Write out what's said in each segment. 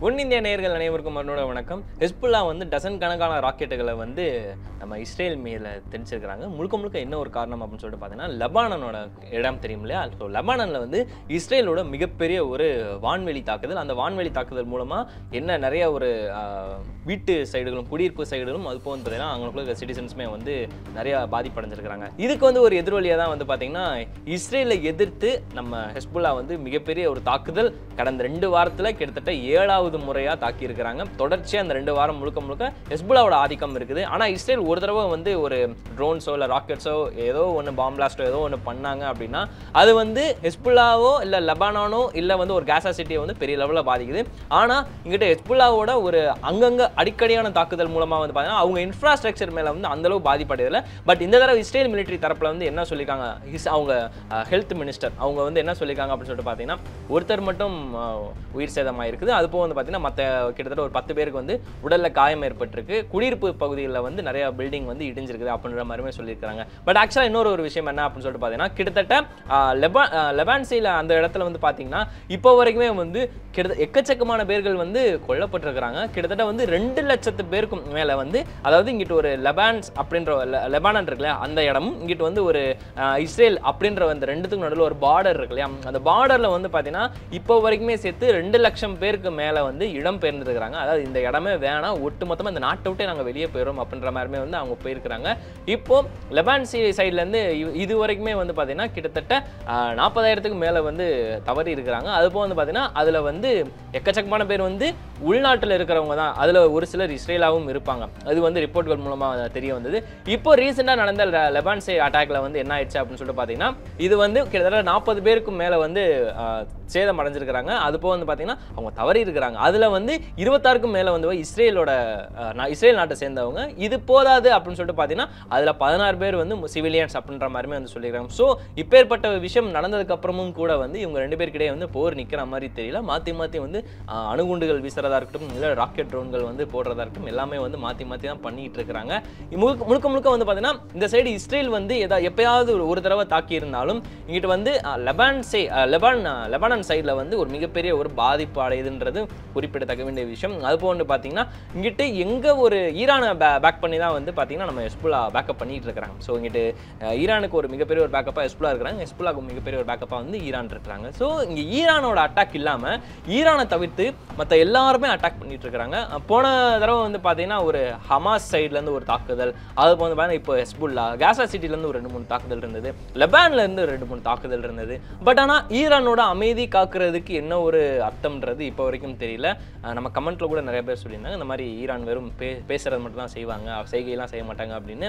one இந்திய நேயர்கள் அனைவருக்கும் மறுநோட வணக்கம் ஹெஸ்புல்லா வந்து டசன் கணக்கான ராக்கெட்டுகளை வந்து நம்ம இஸ்ரேல் மேல தெரிஞ்சிருக்கிறாங்க முழுக்க முழுக்க என்ன ஒரு காரணம் அப்படின்னு சொல்லிட்டு பார்த்தீங்கன்னா லெபானனோட இடம் தெரியும் இல்லையா ஸோ லெபானனில் வந்து இஸ்ரேலோட மிகப்பெரிய ஒரு வான்வெளி தாக்குதல் அந்த வான்வெளி தாக்குதல் மூலமாக என்ன நிறைய ஒரு ஆஹ், வீட்டு சைடுகளும் குடியிருப்பு சைடுகளும் அது போக வந்து பார்த்தீங்கன்னா அவங்களுக்குள்ள சிட்டிசன்ஸுமே வந்து நிறைய பாதிப்படைஞ்சிருக்கிறாங்க இதுக்கு வந்து ஒரு எதிரொலியாக தான் வந்து பார்த்தீங்கன்னா இஸ்ரேலை எதிர்த்து நம்ம ஹெஸ்புல்லா வந்து மிகப்பெரிய ஒரு தாக்குதல் கடந்த ரெண்டு வாரத்தில் கிட்டத்தட்ட ஏழாவது முறையாக தாக்கியிருக்கிறாங்க தொடர்ச்சியாக அந்த ரெண்டு வாரம் முழுக்க முழுக்க ஹெஸ்புல்லாவோட ஆதிக்கம் இருக்குது ஆனால் இஸ்ரேல் ஒரு தடவை வந்து ஒரு ட்ரோன்ஸோ இல்லை ராக்கெட்ஸோ ஏதோ ஒன்று பாம் பிளாஸ்டோ ஏதோ ஒன்று பண்ணாங்க அப்படின்னா அது வந்து ஹெஸ்புல்லாவோ இல்லை லெபானானோ இல்லை வந்து ஒரு கேசா சிட்டியை வந்து பெரிய லெவலில் பாதிக்குது ஆனால் இங்கிட்ட ஹெஸ்புல்லாவோட ஒரு அங்கங்கே அடிக்கடியான தாக்குதல் மூலமாக வந்து பார்த்தீங்கன்னா அவங்க இன்ஃப்ராஸ்ட்ரக்சர் மேலே வந்து அந்தளவு பாதிப்படையதில்லை பட் இந்த தடவை இஸ்ரேல் மிலிட்டரி தரப்பில் வந்து என்ன சொல்லியிருக்காங்க இஸ் அவங்க ஹெல்த் மினிஸ்டர் அவங்க வந்து என்ன சொல்லியிருக்காங்க அப்படின்னு சொல்லிட்டு பார்த்தீங்கன்னா ஒருத்தர் மட்டும் அஹ், உயிர் சேதமாக இருக்குது அது போக வந்து பார்த்தீங்கன்னா மற்ற கிட்டத்தட்ட ஒரு பத்து பேருக்கு வந்து உடலில் காயம் ஏற்பட்டிருக்கு குடியிருப்பு பகுதிகளில் வந்து நிறைய பில்டிங் வந்து இடிஞ்சிருக்குது அப்படின்ற மாதிரிமே சொல்லியிருக்காங்க பட் ஆக்சுவலாக இன்னொரு ஒரு விஷயம் என்ன அப்படின்னு சொல்லிட்டு பார்த்தீங்கன்னா கிட்டத்தட்ட அஹ், லெபா அஹ், லெபான்சியில் அந்த இடத்துல வந்து பார்த்தீங்கன்னா இப்போ வரைக்குமே வந்து கிட்டத்தட்ட எக்கச்சக்கமான பேர்கள் வந்து கொல்லப்பட்டிருக்கிறாங்க கிட்டத்தட்ட வந்து ரெண்டு லட்சத்து பேருக்கும் மேலே வந்து அதாவது இங்கிட்டு ஒரு லெபான்ஸ் அப்படின்ற லெ- லெபானன் இருக்கு இல்லையா அந்த இடமும் இங்கிட்டு வந்து ஒரு அஹ், இஸ்ரேல் அப்படின்ற அந்த ரெண்டுத்துக்கும் நடுவில் ஒரு பார்டர் இருக்கு இல்லையா அந்த பார்டரில் வந்து பார்த்தீங்கன்னா இப்போ வரைக்குமே சேர்த்து ரெண்டு லட்சம் பேருக்கு மேலே வந்து இடம் பெயர்ந்துருக்கிறாங்க அதாவது இந்த இடமே வேணாம் ஒட்டு மொத்தமாக இந்த நாட்டை விட்டே நாங்கள் வெளியே போயிடும் அப்படின்ற மாதிரிமே வந்து அவங்க போயிருக்கிறாங்க இப்போ லெபான் சி சைட்லேருந்து இது வரைக்குமே வந்து பார்த்தீங்கன்னா கிட்டத்தட்ட அஹ், நாற்பதாயிரத்துக்கு மேலே வந்து தவறி இருக்கிறாங்க அது போக வந்து பார்த்தீங்கன்னா அதில் வந்து எக்கச்சக்கமான பேர் வந்து உள்நாட்டில் இருக்கிறவங்க தான் அதில் ஒரு சிலர் இஸ்ரேலாவும் இருப்பாங்க அது வந்து ரிப்போர்ட்கள் மூலமாக தெரிய வந்தது இப்போ ரீசெண்டாக நடந்த லெ- லெபான்சே அட்டாக்ல வந்து என்ன ஆயிடுச்சு அப்படின்னு சொல்லிட்டு பார்த்தீங்கன்னா இது வந்து கிட்டத்தட்ட நாற்பது பேருக்கும் மேலே வந்து ஆஹ், சேதம் அடைஞ்சிருக்கிறாங்க அது போக வந்து பார்த்தீங்கன்னா அவங்க தவறி இருக்கிறாங்க அதில் வந்து இருபத்தாறுக்கும் மேலே வந்து இஸ்ரேலோட ஆஹ், நா- இஸ்ரேல் நாட்டை சேர்ந்தவங்க இது போதாது அப்படின்னு சொல்லிட்டு பார்த்தீங்கன்னா அதில் பதினாறு பேர் வந்து சிவிலியன்ஸ் அப்படின்ற மாதிரிமே வந்து சொல்லியிருக்காங்க ஸோ இப்பேற்பட்ட விஷயம் நடந்ததுக்கு அப்புறமும் கூட வந்து இவங்க ரெண்டு பேருக்கிடையே வந்து போர் நிற்கிற மாதிரி தெரியல மாற்றி மாற்றி வந்து ஆஹ், அணுகுண்டுகள் வீசுறதா இருக்கட்டும் இல்லை ராக்கெட் ட்ரோன்கள் வந்து போடுறதா இருக்கட்டும் எல்லாமே வந்து மாற்றி மாற்றி தான் பண்ணிட்டு இருக்கிறாங்க முழுக்க முழுக்க முழுக்க வந்து பார்த்தீங்கன்னா இந்த சைடு இஸ்ரேல் வந்து எதா எப்பயாவது ஒரு- ஒரு தடவை தாக்கி இருந்தாலும் இங்கிட்டு வந்து அஹ், லெபான் சை அஹ், லெபான் அஹ், லெபானன் சைடில் வந்து ஒரு மிகப்பெரிய ஒரு பாதிப்பு அடையுதுன்றது குறிப்பிடத்தக்க வேண்டிய விஷயம் அது போக வந்து பார்த்தீங்கன்னா இங்கிட்டு எங்கே ஒரு ஈரானை பேக் பண்ணி தான் வந்து பார்த்தீங்கன்னா நம்ம ஹெஸ்புல்லா பேக்கப் பண்ணிட்டு இருக்கிறாங்க ஸோ இங்கிட்டு அஹ், ஈரானுக்கு ஒரு மிகப்பெரிய ஒரு பேக்கப்பாக ஹெஸ்புல்லா இருக்கிறாங்க ஹெஸ்புல்லாக்கு மிகப்பெரிய ஒரு பேக்கப்பாக வந்து ஈரான் இருக்கிறாங்க ஸோ இங்கே ஈரானோட அட்டாக் இல்லாமல் ஈரானை தவிர்த்து மற்ற எல்லாருமே அட்டாக் பண்ணிட்டு இருக்கிறாங்க அஹ் போன தடவை வந்து பார்த்தீங்கன்னா ஒரு ஹமாஸ் சைட்லேருந்து ஒரு தாக்குதல் அது போக வந்து பார்த்தீங்கன்னா இப்போ ஹெஸ்புல்லா கேசா சிட்டிலேருந்து ஒரு ரெண்டு மூணு தாக்குதல் இருந்தது லெபான்ல இருந்து ரெண்டு மூணு தாக்குதல் இருந்தது பட் ஆனால் ஈரானோட அமைதி காக்கிறதுக்கு என்ன ஒரு அர்த்தம்ன்றது இப்போ வரைக்கும் தெரியல அஹ் நம்ம கமெண்ட்ல கூட நிறைய பேர் சொல்லியிருந்தாங்க இந்த மாதிரி ஈரான் வெறும் பே பேசுறது மட்டும் தான் செய்வாங்க செய்கையெல்லாம் செய்ய மாட்டாங்க அப்படின்னு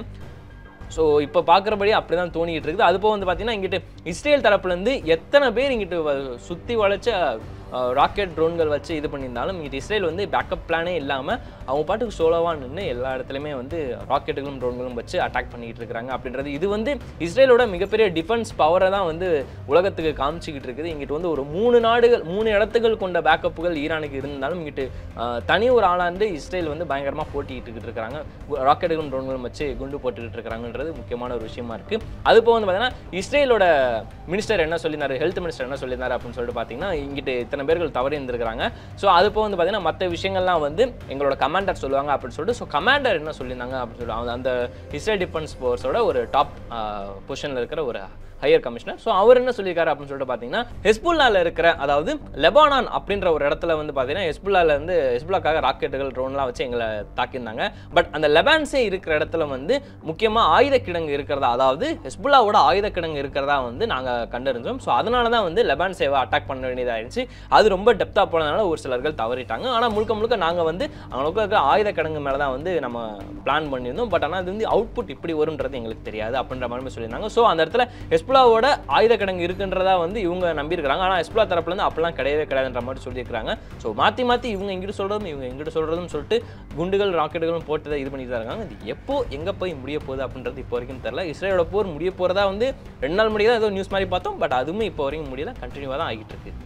ஸோ இப்போ பார்க்குறபடி அப்படி தான் தோணிக்கிட்டு இருக்குது அது போக வந்து பார்த்தீங்கன்னா இங்கிட்டு இஸ்ரேல் தரப்புலேருந்து எத்தனை பேர் இங்கிட்டு வ- சுற்றி வளைச்ச ராக்கெட் ட்ரோன்கள் வச்சு இது பண்ணியிருந்தாலும் இங்கிட்டு இஸ்ரேல் வந்து பேக்கப் பிளானே இல்லாமல் அவங்க பாட்டுக்கு சோலோவாக நின்று எல்லா இடத்துலையுமே வந்து ராக்கெட்டுகளும் ட்ரோன்களும் வச்சு அட்டாக் பண்ணிக்கிட்டு இருக்கிறாங்க அப்படின்றது இது வந்து இஸ்ரேலோட மிகப்பெரிய டிஃபென்ஸ் பவரை தான் வந்து உலகத்துக்கு காமிச்சிக்கிட்டு இருக்குது இங்கிட்டு வந்து ஒரு மூணு நாடுகள் மூணு இடத்துகள் கொண்ட பேக்கப்புகள் ஈரானுக்கு இருந்தாலும் இங்கிட்டு ஆஹ், தனி ஒரு ஆளாண்டு இஸ்ரேல் வந்து பயங்கரமாக போட்டிக்கிட்டு இருக்கிறாங்க ராக்கெட்டுகளும் ட்ரோன்களும் வச்சு குண்டு போட்டுக்கிட்டு இருக்கிறாங்கன்றது முக்கியமான ஒரு விஷயமா இருக்கு அது போக வந்து பார்த்தீங்கன்னா இஸ்ரேலோட மினிஸ்டர் என்ன சொல்லியிருந்தாரு ஹெல்த் மினிஸ்டர் என்ன சொல்லியிருந்தாரு அப்படின்னு சொல்லிட்டு பார்த்தீங்கன்னா இங்கிட்டு இத்தனை பேர்கள் தவறி இருந்திருக்கிறாங்க ஸோ அது போக வந்து பார்த்தீங்கன்னா மற்ற விஷயங்கள்லாம் வந்து எங்களோட கமாண்டர் சொல்லுவாங்க அப்படின்னு சொல்லிட்டு ஸோ கமாண்டர் என்ன சொல்லியிருந்தாங்க அப்படின்னு சொல்லிட்டு அவங்க அந்த இஸ்ரேல் டிஃபென்ஸ் ஃபோர்ஸோட ஒரு டாப் பொசிஷனில் இருக்கிற ஒரு ஹையர் கமிஷனர் ஸோ அவர் என்ன சொல்லியிருக்காரு அப்படின்னு சொல்லிட்டு பார்த்தீங்கன்னா ஹெஸ்புல்லால இருக்கிற அதாவது லெபானான் அப்படின்ற ஒரு இடத்துல வந்து பார்த்தீங்கன்னா ஹெஸ்புல்லால இருந்து ஹெஸ்புல்லாக்காக ராக்கெட்டுகள் ட்ரோன்லாம் வச்சு எங்களை தாக்கியிருந்தாங்க பட் அந்த லெபான்ஸே இருக்கிற இடத்துல வந்து முக்கியமாக ஆயுத கிடங்கு இருக்கிறதா அதாவது ஹெஸ்புல்லாவோட ஆயுத கிடங்கு இருக்கிறதா வந்து நாங்கள் கண்டறிஞ்சோம் ஸோ அதனால தான் வந்து லெபான் சேவை அட்டாக் பண்ண வேண்டியதாயிருச்சு அது ரொம்ப டெப்த்தாக போனதுனால ஒரு சிலர்கள் தவறிட்டாங்க ஆனால் முழுக்க முழுக்க நாங்கள் வந்து அவங்களுக்கு இருக்கிற ஆயுத கிடங்கு மேலே தான் வந்து நம்ம பிளான் பண்ணியிருந்தோம் பட் ஆனால் அது வந்து அவுட்புட் இப்படி வரும்ன்றது எங்களுக்கு தெரியாது அப்படின்ற மாதிரி சொல்லியிருந்தாங்க ஸோ அந்த இடத்துல ஹெஸ்புல்லாவோட ஆயுத கிடங்கு இருக்குன்றதா வந்து இவங்க நம்பியிருக்கிறாங்க ஆனால் ஹெஸ்புல்லா தரப்புலேருந்து அப்படிலாம் கிடையவே கிடையாதுன்ற மாதிரி சொல்லியிருக்காங்க ஸோ மாற்றி மாற்றி இவங்க இங்கிட்டு சொல்கிறதும் இவங்க இங்கிட்டு சொல்கிறதும் சொல்லிட்டு குண்டுகள் ராக்கெட்டுகளும் போட்டு தான் இது பண்ணிட்டு தான் இருக்காங்க இது எப்போ எங்கே போய் முடிய போகுது அப்படின்றது இப்போ வரைக்கும் தெரியல இஸ்ரேலோட போர் முடிய போகிறதா வந்து ரெண்டு நாள் முடிய தான் ஏதோ நியூஸ் மாதிரி பார்த்தோம் பட் அதுவுமே இப்போ வரைக்கும் முடியல கண்டினியூவாக தான் ஆகிட்டு இருக்கு